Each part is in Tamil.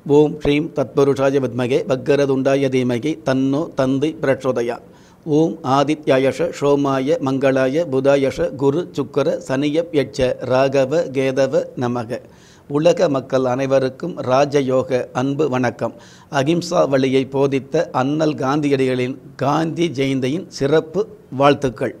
ஓம் ஸ்ரீம் தத்புருஷாய வித்மகே வக்கரதுண்டாய தீமகி தன்னோ தந்தி பிரச்சோதயா ஓம் ஆதித்யாயஷ சோமாய மங்களாய புதாயஷ குரு சுக்கர சனியப் யட்ச ராகவ கேதவ நமக உலக மக்கள் அனைவருக்கும் ராஜயோக அன்பு வணக்கம் அகிம்சா வழியை போதித்த அண்ணல் காந்தியடிகளின் காந்தி ஜெயந்தியின் சிறப்பு வாழ்த்துக்கள்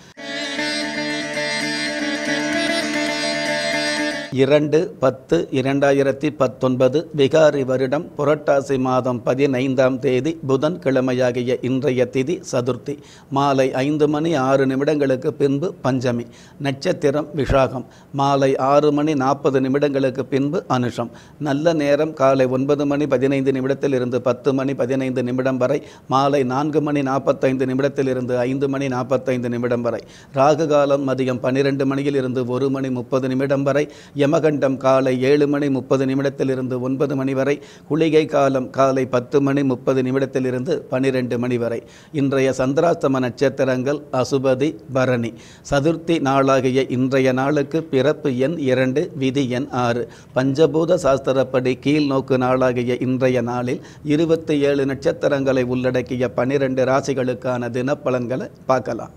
இரண்டு பத்து இரண்டாயிரத்தி பத்தொன்பது விகாரி வருடம் புரட்டாசி மாதம் பதினைந்தாம் தேதி புதன்கிழமையாகிய இன்றைய திதி சதுர்த்தி மாலை ஐந்து மணி ஆறு நிமிடங்களுக்கு பின்பு பஞ்சமி நட்சத்திரம் விஷாகம் மாலை ஆறு மணி நாற்பது நிமிடங்களுக்கு பின்பு அனுஷம் நல்ல நேரம் காலை ஒன்பது மணி பதினைந்து நிமிடத்தில் இருந்து பத்து மணி பதினைந்து நிமிடம் வரை மாலை நான்கு மணி நாற்பத்தைந்து நிமிடத்தில் இருந்து ஐந்து மணி நாற்பத்தைந்து நிமிடம் வரை ராகு காலம் மதியம் பன்னிரெண்டு மணியில் இருந்து ஒரு மணி முப்பது நிமிடம் வரை யமகண்டம் காலை ஏழு மணி முப்பது நிமிடத்திலிருந்து ஒன்பது மணி வரை குளிகை காலம் காலை பத்து மணி முப்பது நிமிடத்திலிருந்து பனிரெண்டு மணி வரை இன்றைய சந்திராஸ்தம நட்சத்திரங்கள் அசுபதி பரணி சதுர்த்தி நாளாகிய இன்றைய நாளுக்கு பிறப்பு எண் இரண்டு விதி எண் ஆறு பஞ்சபூத சாஸ்திரப்படி கீழ் நோக்கு நாளாகிய இன்றைய நாளில் இருபத்தி ஏழு நட்சத்திரங்களை உள்ளடக்கிய பனிரெண்டு ராசிகளுக்கான தினப்பலன்களை பார்க்கலாம்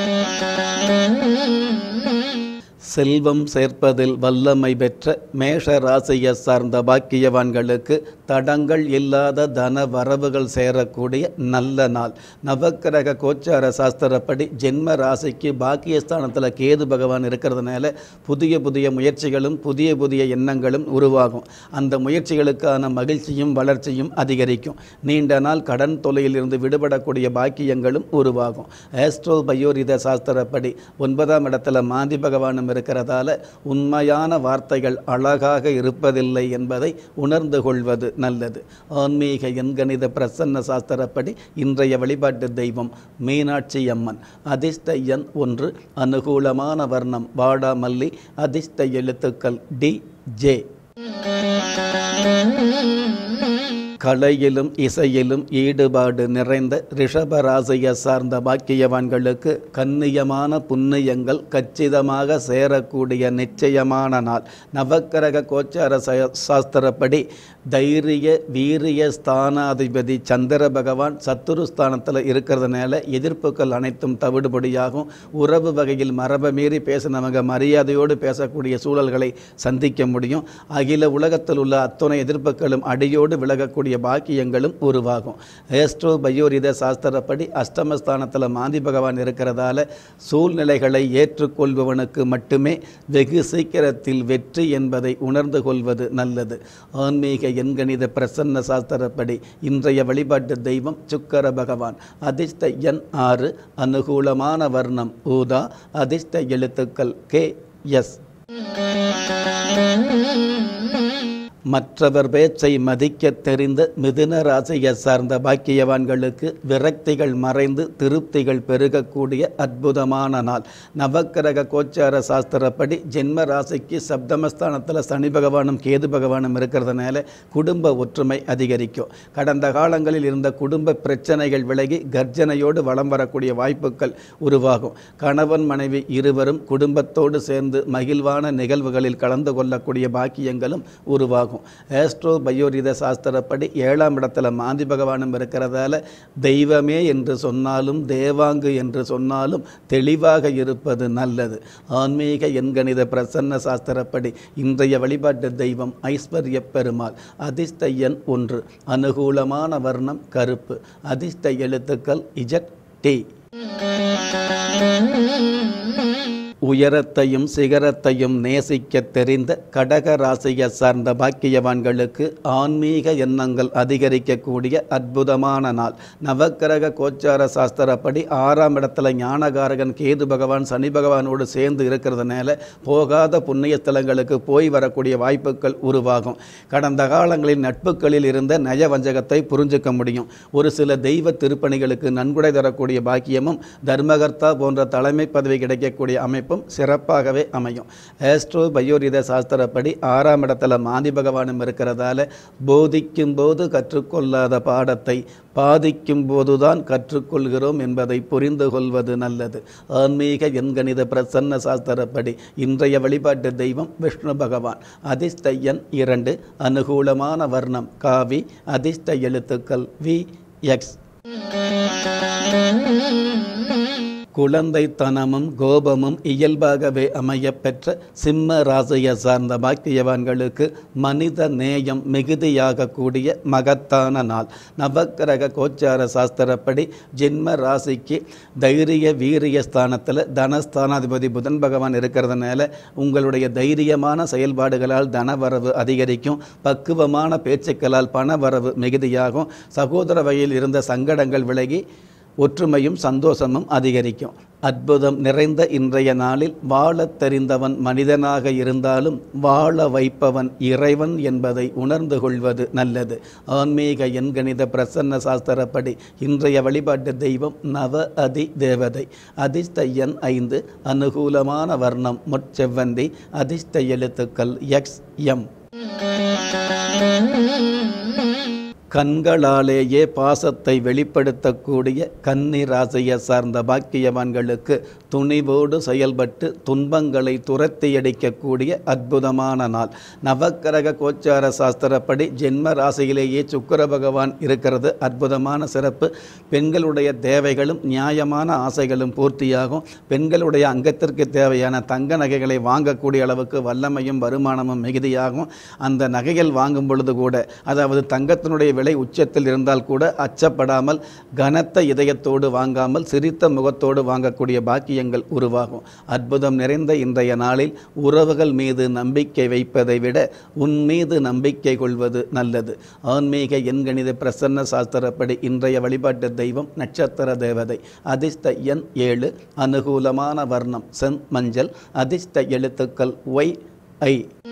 செல்வம் சேர்ப்பதில் வல்லமை பெற்ற மேஷ ராசியை சார்ந்த பாக்கியவான்களுக்கு தடங்கள் இல்லாத தன வரவுகள் சேரக்கூடிய நல்ல நாள் நவக்கிரக கோச்சார சாஸ்திரப்படி ஜென்ம ராசிக்கு பாக்கியஸ்தானத்தில் கேது பகவான் இருக்கிறதுனால புதிய புதிய முயற்சிகளும் புதிய புதிய எண்ணங்களும் உருவாகும் அந்த முயற்சிகளுக்கான மகிழ்ச்சியும் வளர்ச்சியும் அதிகரிக்கும் நீண்ட நாள் கடன் தொலையிலிருந்து விடுபடக்கூடிய பாக்கியங்களும் உருவாகும் ஆஸ்ட்ரோ பயோரித சாஸ்திரப்படி ஒன்பதாம் இடத்துல மாந்தி பகவானும் இருக்கிறதால உண்மையான வார்த்தைகள் அழகாக இருப்பதில்லை என்பதை உணர்ந்து கொள்வது நல்லது ஆன்மீக எண்கணித பிரசன்ன சாஸ்திரப்படி இன்றைய வழிபாட்டு தெய்வம் மீனாட்சி அம்மன் அதிர்ஷ்ட எண் ஒன்று அனுகூலமான வர்ணம் வாடாமல்லி அதிர்ஷ்ட எழுத்துக்கள் டி ஜே கலையிலும் இசையிலும் ஈடுபாடு நிறைந்த ரிஷபராசியை சார்ந்த பாக்கியவான்களுக்கு கண்ணியமான புண்ணியங்கள் கச்சிதமாக சேரக்கூடிய நிச்சயமான நாள் நவக்கிரக கோச்சார ச- சாஸ்திரப்படி தைரிய வீரிய ஸ்தானாதிபதி சந்திர பகவான் சத்துரு ஸ்தானத்தில் இருக்கிறதுனால எதிர்ப்புகள் அனைத்தும் தவிடுபடியாகும் உறவு வகையில் மரபை மீறி பேசினவங்க மரியாதையோடு பேசக்கூடிய சூழல்களை சந்திக்க முடியும் அகில உலகத்தில் உள்ள அத்துணை எதிர்ப்புகளும் அடியோடு விலகக்கூடிய பாக்கியங்களும் உருவாகும் ஏஸ்ட்ரோ பயோரித சாஸ்திரப்படி அஷ்டமஸ்தானத்தில் மாந்தி பகவான் இருக்கிறதால சூழ்நிலைகளை ஏற்றுக்கொள்பவனுக்கு மட்டுமே வெகு சீக்கிரத்தில் வெற்றி என்பதை உணர்ந்து கொள்வது நல்லது ஆன்மீக எண்கணித பிரசன்ன சாஸ்திரப்படி இன்றைய வழிபாட்டு தெய்வம் சுக்கர பகவான் அதிர்ஷ்ட எண் ஆறு அனுகூலமான வர்ணம் ஊதா அதிர்ஷ்ட எழுத்துக்கள் கே எஸ் மற்றவர் பேச்சை மதிக்கத் தெரிந்த மிதுன ராசியை சார்ந்த பாக்கியவான்களுக்கு விரக்திகள் மறைந்து திருப்திகள் பெருகக்கூடிய அற்புதமான நாள் நவக்கிரக கோச்சார சாஸ்திரப்படி ஜென்ம ராசிக்கு சப்தமஸ்தானத்தில் சனி பகவானும் கேது பகவானும் இருக்கிறதுனால குடும்ப ஒற்றுமை அதிகரிக்கும் கடந்த காலங்களில் இருந்த குடும்ப பிரச்சனைகள் விலகி கர்ஜனையோடு வலம் வரக்கூடிய வாய்ப்புகள் உருவாகும் கணவன் மனைவி இருவரும் குடும்பத்தோடு சேர்ந்து மகிழ்வான நிகழ்வுகளில் கலந்து கொள்ளக்கூடிய பாக்கியங்களும் உருவாகும் ஆஸ்ட்ரோ பயோரித சாஸ்திரப்படி ஏழாம் இடத்துல மாந்தி பகவானும் இருக்கிறதால தெய்வமே என்று சொன்னாலும் தேவாங்கு என்று சொன்னாலும் தெளிவாக இருப்பது நல்லது ஆன்மீக எண்கணித பிரசன்ன சாஸ்திரப்படி இன்றைய வழிபாட்டு தெய்வம் ஐஸ்வர்ய பெருமாள் அதிர்ஷ்ட எண் ஒன்று அனுகூலமான வர்ணம் கருப்பு அதிர்ஷ்ட எழுத்துக்கள் இஜட் டி உயரத்தையும் சிகரத்தையும் நேசிக்க தெரிந்த கடக ராசியை சார்ந்த பாக்கியவான்களுக்கு ஆன்மீக எண்ணங்கள் அதிகரிக்கக்கூடிய அற்புதமான நாள் நவக்கிரக கோச்சார சாஸ்திரப்படி ஆறாம் இடத்துல ஞானகாரகன் கேது பகவான் சனி பகவானோடு சேர்ந்து இருக்கிறதுனால போகாத புண்ணிய ஸ்தலங்களுக்கு போய் வரக்கூடிய வாய்ப்புகள் உருவாகும் கடந்த காலங்களில் நட்புகளில் இருந்த நயவஞ்சகத்தை புரிஞ்சுக்க முடியும் ஒரு சில தெய்வ திருப்பணிகளுக்கு நன்கொடை தரக்கூடிய பாக்கியமும் தர்மகர்த்தா போன்ற தலைமை பதவி கிடைக்கக்கூடிய அமைப்பும் அமைப்பும் சிறப்பாகவே அமையும் ஆஸ்ட்ரோ பயோரித சாஸ்திரப்படி ஆறாம் இடத்துல மாந்தி பகவானும் இருக்கிறதால போதிக்கும் போது கற்றுக்கொள்ளாத பாடத்தை பாதிக்கும் போதுதான் கற்றுக்கொள்கிறோம் என்பதை புரிந்து கொள்வது நல்லது ஆன்மீக எண்கணித பிரசன்ன சாஸ்திரப்படி இன்றைய வழிபாட்டு தெய்வம் விஷ்ணு பகவான் அதிர்ஷ்ட எண் இரண்டு அனுகூலமான வர்ணம் காவி அதிர்ஷ்ட எழுத்துக்கள் வி எக்ஸ் குழந்தைத்தனமும் கோபமும் இயல்பாகவே அமையப்பெற்ற சிம்ம ராசியை சார்ந்த பாக்கியவான்களுக்கு மனித நேயம் மிகுதியாக கூடிய மகத்தான நாள் நவக்கிரக கோச்சார சாஸ்திரப்படி ஜென்ம ராசிக்கு தைரிய வீரிய ஸ்தானத்தில் தனஸ்தானாதிபதி புதன் பகவான் இருக்கிறதுனால உங்களுடைய தைரியமான செயல்பாடுகளால் தனவரவு அதிகரிக்கும் பக்குவமான பேச்சுக்களால் பணவரவு மிகுதியாகும் சகோதர வகையில் இருந்த சங்கடங்கள் விலகி ஒற்றுமையும் சந்தோஷமும் அதிகரிக்கும் அற்புதம் நிறைந்த இன்றைய நாளில் வாழத் தெரிந்தவன் மனிதனாக இருந்தாலும் வாழ வைப்பவன் இறைவன் என்பதை உணர்ந்து கொள்வது நல்லது ஆன்மீக எண்கணித பிரசன்ன சாஸ்திரப்படி இன்றைய வழிபாட்டு தெய்வம் நவ அதி தேவதை அதிர்ஷ்ட எண் ஐந்து அனுகூலமான வர்ணம் முட்செவ்வந்தி அதிர்ஷ்ட எழுத்துக்கள் எக்ஸ் எம் கண்களாலேயே பாசத்தை வெளிப்படுத்தக்கூடிய கன்னி ராசியை சார்ந்த பாக்கியவான்களுக்கு துணிவோடு செயல்பட்டு துன்பங்களை துரத்தி அடிக்கக்கூடிய அற்புதமான நாள் நவக்கிரக கோச்சார சாஸ்திரப்படி ஜென்ம ராசியிலேயே சுக்கர பகவான் இருக்கிறது அற்புதமான சிறப்பு பெண்களுடைய தேவைகளும் நியாயமான ஆசைகளும் பூர்த்தியாகும் பெண்களுடைய அங்கத்திற்கு தேவையான தங்க நகைகளை வாங்கக்கூடிய அளவுக்கு வல்லமையும் வருமானமும் மிகுதியாகும் அந்த நகைகள் வாங்கும் பொழுது கூட அதாவது தங்கத்தினுடைய விலை உச்சத்தில் இருந்தால் கூட அச்சப்படாமல் கனத்த இதயத்தோடு வாங்காமல் சிரித்த முகத்தோடு வாங்கக்கூடிய பாக்கியங்கள் உருவாகும் அற்புதம் நிறைந்த இன்றைய நாளில் உறவுகள் மீது நம்பிக்கை வைப்பதை விட உன் மீது நம்பிக்கை கொள்வது நல்லது ஆன்மீக எண்கணித பிரசன்ன சாஸ்திரப்படி இன்றைய வழிபாட்டு தெய்வம் நட்சத்திர தேவதை அதிர்ஷ்ட எண் ஏழு அனுகூலமான வர்ணம் சென் மஞ்சள் அதிர்ஷ்ட எழுத்துக்கள் ஒய் ஐ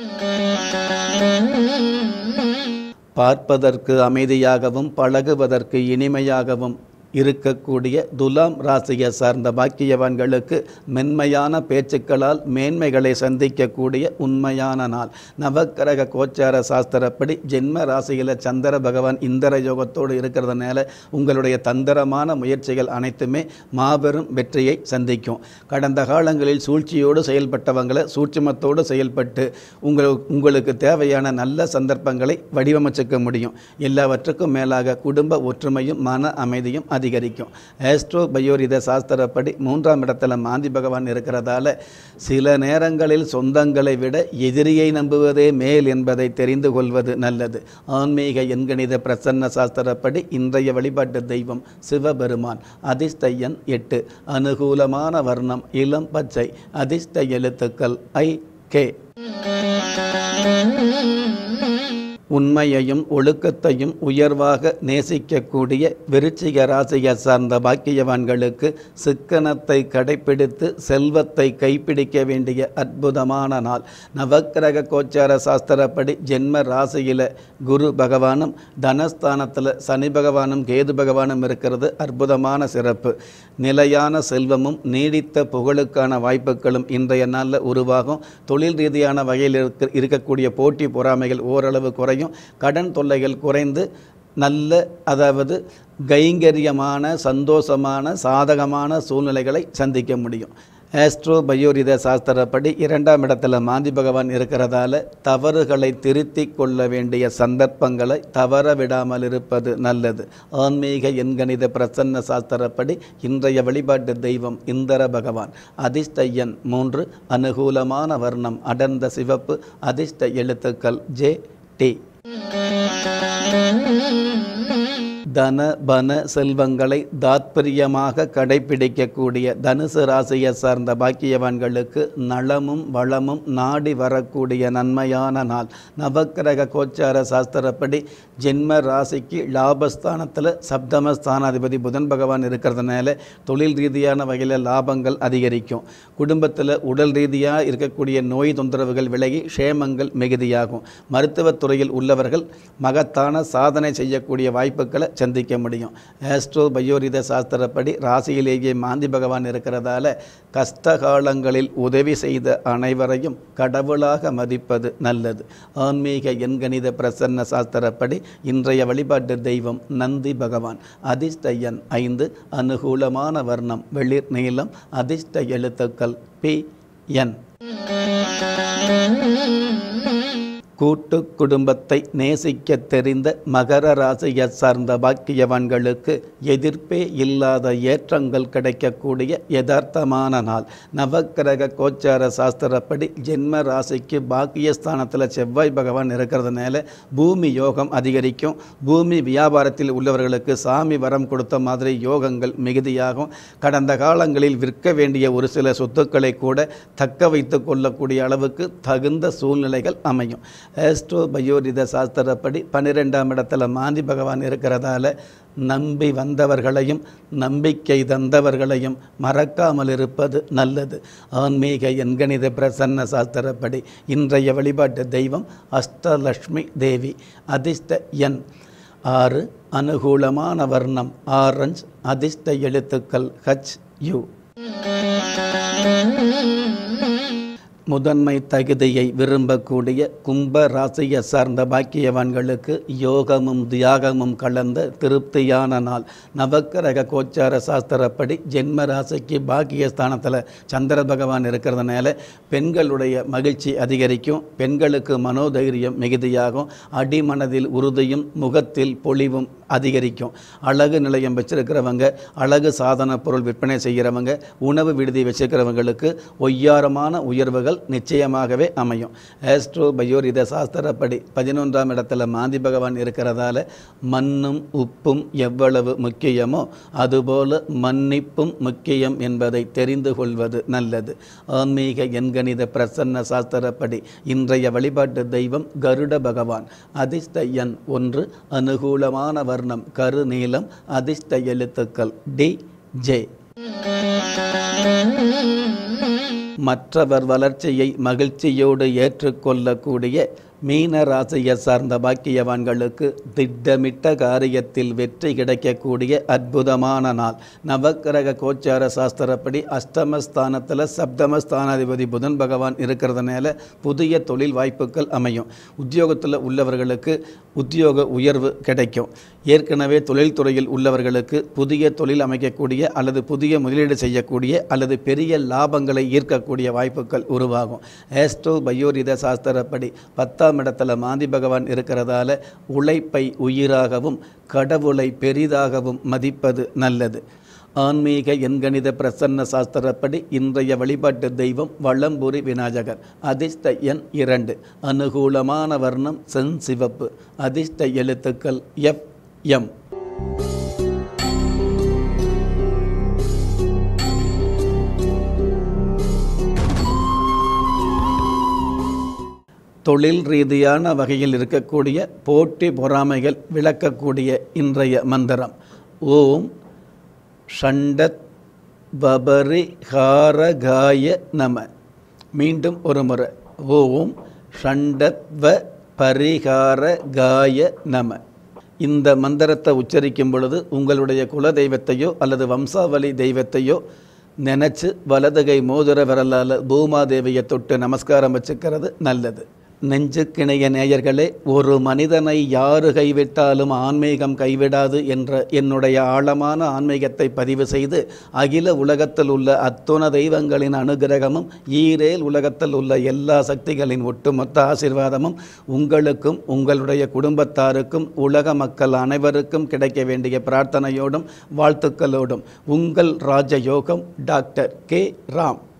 பார்ப்பதற்கு அமைதியாகவும் பழகுவதற்கு இனிமையாகவும் இருக்கக்கூடிய துலாம் ராசியை சார்ந்த பாக்கியவான்களுக்கு மென்மையான பேச்சுக்களால் மேன்மைகளை சந்திக்கக்கூடிய உண்மையான நாள் நவக்கிரக கோச்சார சாஸ்திரப்படி ஜென்ம ராசியில் சந்திர பகவான் இந்திர யோகத்தோடு இருக்கிறதுனால உங்களுடைய தந்திரமான முயற்சிகள் அனைத்துமே மாபெரும் வெற்றியை சந்திக்கும் கடந்த காலங்களில் சூழ்ச்சியோடு செயல்பட்டவங்களை சூட்சுமத்தோடு செயல்பட்டு உங்கள் உங்களுக்கு தேவையான நல்ல சந்தர்ப்பங்களை வடிவமைச்சிக்க முடியும் எல்லாவற்றுக்கும் மேலாக குடும்ப ஒற்றுமையும் மன அமைதியும் அதிகரிக்கும் ஆஸ்ட்ரோ பயோரித சாஸ்திரப்படி மூன்றாம் இடத்துல மாந்தி பகவான் இருக்கிறதால சில நேரங்களில் சொந்தங்களை விட எதிரியை நம்புவதே மேல் என்பதை தெரிந்து கொள்வது நல்லது ஆன்மீக எண்கணித பிரசன்ன சாஸ்திரப்படி இன்றைய வழிபாட்டு தெய்வம் சிவபெருமான் அதிர்ஷ்ட எண் எட்டு அனுகூலமான வர்ணம் இளம் பச்சை அதிர்ஷ்ட எழுத்துக்கள் ஐ கே உண்மையையும் ஒழுக்கத்தையும் உயர்வாக நேசிக்கக்கூடிய விருச்சிக ராசியை சார்ந்த பாக்கியவான்களுக்கு சிக்கனத்தை கடைப்பிடித்து செல்வத்தை கைப்பிடிக்க வேண்டிய அற்புதமான நாள் நவக்கிரக கோச்சார சாஸ்திரப்படி ஜென்ம ராசியில் குரு பகவானும் தனஸ்தானத்தில் சனி பகவானும் கேது பகவானும் இருக்கிறது அற்புதமான சிறப்பு நிலையான செல்வமும் நீடித்த புகழுக்கான வாய்ப்புகளும் இன்றைய நாளில் உருவாகும் தொழில் ரீதியான வகையில் இருக்க இருக்கக்கூடிய போட்டி பொறாமைகள் ஓரளவு குறையும் கடன் தொல்லைகள் குறைந்து நல்ல அதாவது கைங்கரியமான சந்தோஷமான சாதகமான சூழ்நிலைகளை சந்திக்க முடியும் ஆஸ்ட்ரோ பயோரித சாஸ்திரப்படி இரண்டாம் இடத்துல மாந்தி பகவான் இருக்கிறதால தவறுகளை திருத்தி கொள்ள வேண்டிய சந்தர்ப்பங்களை தவற விடாமல் இருப்பது நல்லது ஆன்மீக எண்கணித பிரசன்ன சாஸ்திரப்படி இன்றைய வழிபாட்டு தெய்வம் இந்திர பகவான் அதிர்ஷ்ட எண் மூன்று அனுகூலமான வர்ணம் அடர்ந்த சிவப்பு அதிர்ஷ்ட எழுத்துக்கள் ஜே டி தன பன செல்வங்களை தாத்பரியமாக கடைபிடிக்கக்கூடிய தனுசு ராசியை சார்ந்த பாக்கியவான்களுக்கு நலமும் வளமும் நாடி வரக்கூடிய நன்மையான நாள் நவக்கிரக கோச்சார சாஸ்திரப்படி ஜென்ம ராசிக்கு லாபஸ்தானத்தில் சப்தமஸ்தானாதிபதி புதன் பகவான் இருக்கிறதுனால தொழில் ரீதியான வகையில் லாபங்கள் அதிகரிக்கும் குடும்பத்தில் உடல் ரீதியாக இருக்கக்கூடிய நோய் தொந்தரவுகள் விலகி க்ஷேமங்கள் மிகுதியாகும் மருத்துவத்துறையில் உள்ளவர்கள் மகத்தான சாதனை செய்யக்கூடிய வாய்ப்புகளை சந்திக்க முடியும் ஆஸ்ட்ரோ பயோரித சாஸ்திரப்படி ராசியிலேயே மாந்தி பகவான் இருக்கிறதால கஷ்ட காலங்களில் உதவி செய்த அனைவரையும் கடவுளாக மதிப்பது நல்லது ஆன்மீக எண்கணித பிரசன்ன சாஸ்திரப்படி இன்றைய வழிபாட்டு தெய்வம் நந்தி பகவான் அதிர்ஷ்ட எண் ஐந்து அனுகூலமான வர்ணம் வெளிர் நீளம் அதிர்ஷ்ட எழுத்துக்கள் பி என் கூட்டு குடும்பத்தை நேசிக்க தெரிந்த மகர ராசியை சார்ந்த பாக்கியவான்களுக்கு எதிர்ப்பே இல்லாத ஏற்றங்கள் கிடைக்கக்கூடிய யதார்த்தமான நாள் நவக்கிரக கோச்சார சாஸ்திரப்படி ஜென்ம ராசிக்கு பாக்கியஸ்தானத்தில் செவ்வாய் பகவான் இருக்கிறதுனால பூமி யோகம் அதிகரிக்கும் பூமி வியாபாரத்தில் உள்ளவர்களுக்கு சாமி வரம் கொடுத்த மாதிரி யோகங்கள் மிகுதியாகும் கடந்த காலங்களில் விற்க வேண்டிய ஒரு சில சொத்துக்களை கூட தக்க வைத்து கொள்ளக்கூடிய அளவுக்கு தகுந்த சூழ்நிலைகள் அமையும் ஆஸ்ட்ரோ பயோரித சாஸ்திரப்படி பன்னிரெண்டாம் இடத்துல மாந்தி பகவான் இருக்கிறதால நம்பி வந்தவர்களையும் நம்பிக்கை தந்தவர்களையும் மறக்காமல் இருப்பது நல்லது ஆன்மீக எண்கணித பிரசன்ன சாஸ்திரப்படி இன்றைய வழிபாட்டு தெய்வம் அஷ்டலக்ஷ்மி தேவி அதிர்ஷ்ட எண் ஆறு அனுகூலமான வர்ணம் ஆரஞ்ச் அதிர்ஷ்ட எழுத்துக்கள் ஹச் யூ முதன்மை தகுதியை விரும்பக்கூடிய கும்ப ராசியை சார்ந்த பாக்கியவான்களுக்கு யோகமும் தியாகமும் கலந்த திருப்தியான நாள் நவக்கிரக கோச்சார சாஸ்திரப்படி ஜென்ம ராசிக்கு பாக்கியஸ்தானத்தில் சந்திர பகவான் இருக்கிறதுனால பெண்களுடைய மகிழ்ச்சி அதிகரிக்கும் பெண்களுக்கு மனோதைரியம் மிகுதியாகும் அடிமனதில் உறுதியும் முகத்தில் பொலிவும் அதிகரிக்கும் அழகு நிலையம் வச்சிருக்கிறவங்க அழகு சாதன பொருள் விற்பனை செய்கிறவங்க உணவு விடுதி வச்சிருக்கிறவங்களுக்கு ஒய்யாரமான உயர்வுகள் நிச்சயமாகவே அமையும் ஆஸ்ட்ரோ பயோரித சாஸ்திரப்படி பதினொன்றாம் இடத்துல மாந்தி பகவான் இருக்கிறதால மண்ணும் உப்பும் எவ்வளவு முக்கியமோ அதுபோல மன்னிப்பும் முக்கியம் என்பதை தெரிந்து கொள்வது நல்லது ஆன்மீக எண்கணித பிரசன்ன சாஸ்திரப்படி இன்றைய வழிபாட்டு தெய்வம் கருட பகவான் அதிர்ஷ்ட எண் ஒன்று அனுகூலமான வர்ணம் கருநீலம் அதிர்ஷ்ட எழுத்துக்கள் டி ஜே மற்றவர் வளர்ச்சியை மகிழ்ச்சியோடு ஏற்றுக்கொள்ளக்கூடிய மீன ராசியை சார்ந்த பாக்கியவான்களுக்கு திட்டமிட்ட காரியத்தில் வெற்றி கிடைக்கக்கூடிய அற்புதமான நாள் நவக்கிரக கோச்சார சாஸ்திரப்படி அஷ்டமஸ்தானத்தில் சப்தமஸ்தானாதிபதி புதன் பகவான் இருக்கிறதுனால புதிய தொழில் வாய்ப்புகள் அமையும் உத்தியோகத்தில் உள்ளவர்களுக்கு உத்தியோக உயர்வு கிடைக்கும் ஏற்கனவே தொழில்துறையில் உள்ளவர்களுக்கு புதிய தொழில் அமைக்கக்கூடிய அல்லது புதிய முதலீடு செய்யக்கூடிய அல்லது பெரிய லாபங்களை ஈர்க்கக்கூடிய வாய்ப்புகள் உருவாகும் ஏஸ்ட்ரோ பயோரித சாஸ்திரப்படி பத்தாம் இடத்துல மாந்தி பகவான் இருக்கிறதால உழைப்பை உயிராகவும் கடவுளை பெரிதாகவும் மதிப்பது நல்லது ஆன்மீக எண்கணித பிரசன்ன சாஸ்திரப்படி இன்றைய வழிபாட்டு தெய்வம் வளம்புரி விநாயகர் அதிர்ஷ்ட எண் இரண்டு அனுகூலமான வர்ணம் சென் சிவப்பு அதிர்ஷ்ட எழுத்துக்கள் எஃப் எம் தொழில் ரீதியான வகையில் இருக்கக்கூடிய போட்டி பொறாமைகள் விளக்கக்கூடிய இன்றைய மந்திரம் ஓம் ஷண்டத் பபரி ஹாரகாய நம மீண்டும் ஒரு முறை ஓம் ஷண்டத்வ பரிகார காய நம இந்த மந்திரத்தை உச்சரிக்கும் பொழுது உங்களுடைய குல தெய்வத்தையோ அல்லது வம்சாவளி தெய்வத்தையோ நினச்சி வலதுகை மோதிர விரலால் பூமாதேவியை தொட்டு நமஸ்காரம் வச்சுக்கிறது நல்லது நெஞ்சுக்கிணைய நேயர்களே ஒரு மனிதனை யாரு கைவிட்டாலும் ஆன்மீகம் கைவிடாது என்ற என்னுடைய ஆழமான ஆன்மீகத்தை பதிவு செய்து அகில உலகத்தில் உள்ள அத்துண தெய்வங்களின் அனுகிரகமும் ஈரேல் உலகத்தில் உள்ள எல்லா சக்திகளின் ஒட்டுமொத்த ஆசிர்வாதமும் உங்களுக்கும் உங்களுடைய குடும்பத்தாருக்கும் உலக மக்கள் அனைவருக்கும் கிடைக்க வேண்டிய பிரார்த்தனையோடும் வாழ்த்துக்களோடும் உங்கள் ராஜயோகம் டாக்டர் கே ராம்